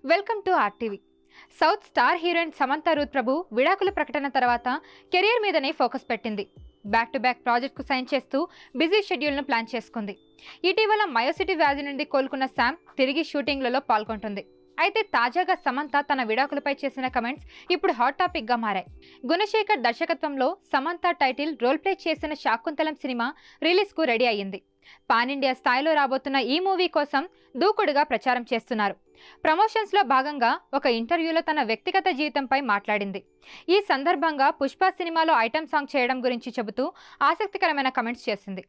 welcome to RTV south star heroine Samantha Ruth Prabhu విడాకుల ప్రకటన తర్వాత కెరీర్ మీదనే ఫోకస్ పెట్టింది బ్యాక్ టు బ్యాక్ ప్రాజెక్ట్కు సైన్ చేస్తూ బిజీ షెడ్యూల్ను ప్లాన్ చేసుకుంది ఇటీవల మయోసిటీ వ్యాధి నుండి కోలుకున్న శామ్ తిరిగి షూటింగ్లలో పాల్గొంటుంది అయితే తాజాగా సమంత తన విడాకులపై చేసిన కమెంట్స్ ఇప్పుడు హాట్ టాపిక్గా మారాయి గుణశేఖర్ దర్శకత్వంలో సమంత టైటిల్ రోల్ ప్లే చేసిన శాకుంతలం సినిమా రిలీజ్కు రెడీ అయ్యింది పాన్ ఇండియా స్థాయిలో రాబోతున్న ఈ మూవీ కోసం దూకుడుగా ప్రచారం చేస్తున్నారు ప్రమోషన్స్లో భాగంగా ఒక ఇంటర్వ్యూలో తన వ్యక్తిగత జీవితంపై మాట్లాడింది ఈ సందర్భంగా పుష్ప సినిమాలో ఐటమ్ సాంగ్ చేయడం గురించి చెబుతూ ఆసక్తికరమైన కమెంట్స్ చేసింది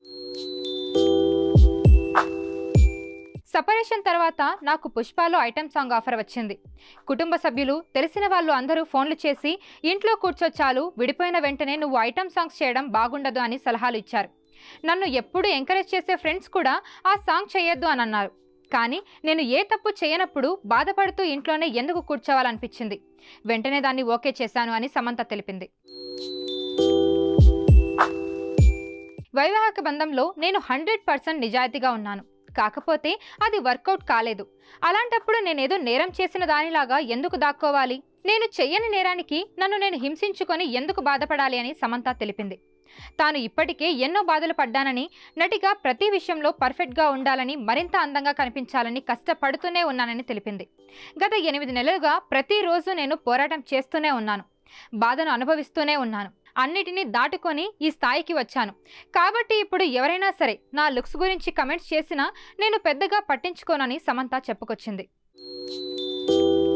సపరేషన్ తర్వాత నాకు పుష్పలో ఐటమ్ సాంగ్ ఆఫర్ వచ్చింది కుటుంబ సభ్యులు తెలిసిన వాళ్ళు అందరూ ఫోన్లు చేసి ఇంట్లో కూర్చోచాలు విడిపోయిన వెంటనే నువ్వు ఐటమ్ సాంగ్స్ చేయడం బాగుండదు అని సలహాలు ఇచ్చారు నన్ను ఎప్పుడు ఎంకరేజ్ చేసే ఫ్రెండ్స్ కూడా ఆ సాంగ్ చేయొద్దు అని అన్నారు కానీ నేను ఏ తప్పు చేయనప్పుడు బాధపడుతూ ఇంట్లోనే ఎందుకు కూర్చోవాలనిపించింది వెంటనే దాన్ని ఓకే చేశాను అని సమంత తెలిపింది వైవాహిక బంధంలో నేను హండ్రెడ్ పర్సెంట్ నిజాయితీగా ఉన్నాను కాకపోతే అది వర్కౌట్ కాలేదు అలాంటప్పుడు నేనేదో నేరం చేసిన దానిలాగా ఎందుకు దాక్కోవాలి నేను చెయ్యని నేరానికి నన్ను నేను హింసించుకొని ఎందుకు బాధపడాలి అని సమంత తెలిపింది తాను ఇప్పటికే ఎన్నో బాధలు పడ్డానని నటిగా ప్రతి విషయంలో పర్ఫెక్ట్గా ఉండాలని మరింత అందంగా కనిపించాలని కష్టపడుతూనే ఉన్నానని తెలిపింది గత ఎనిమిది నెలలుగా ప్రతిరోజు నేను పోరాటం చేస్తూనే ఉన్నాను బాధను అనుభవిస్తూనే ఉన్నాను అన్నిటినీ దాటుకొని ఈ స్థాయికి వచ్చాను కాబట్టి ఇప్పుడు ఎవరైనా సరే నా లుక్స్ గురించి కమెంట్స్ చేసినా నేను పెద్దగా పట్టించుకోనని సమంత చెప్పుకొచ్చింది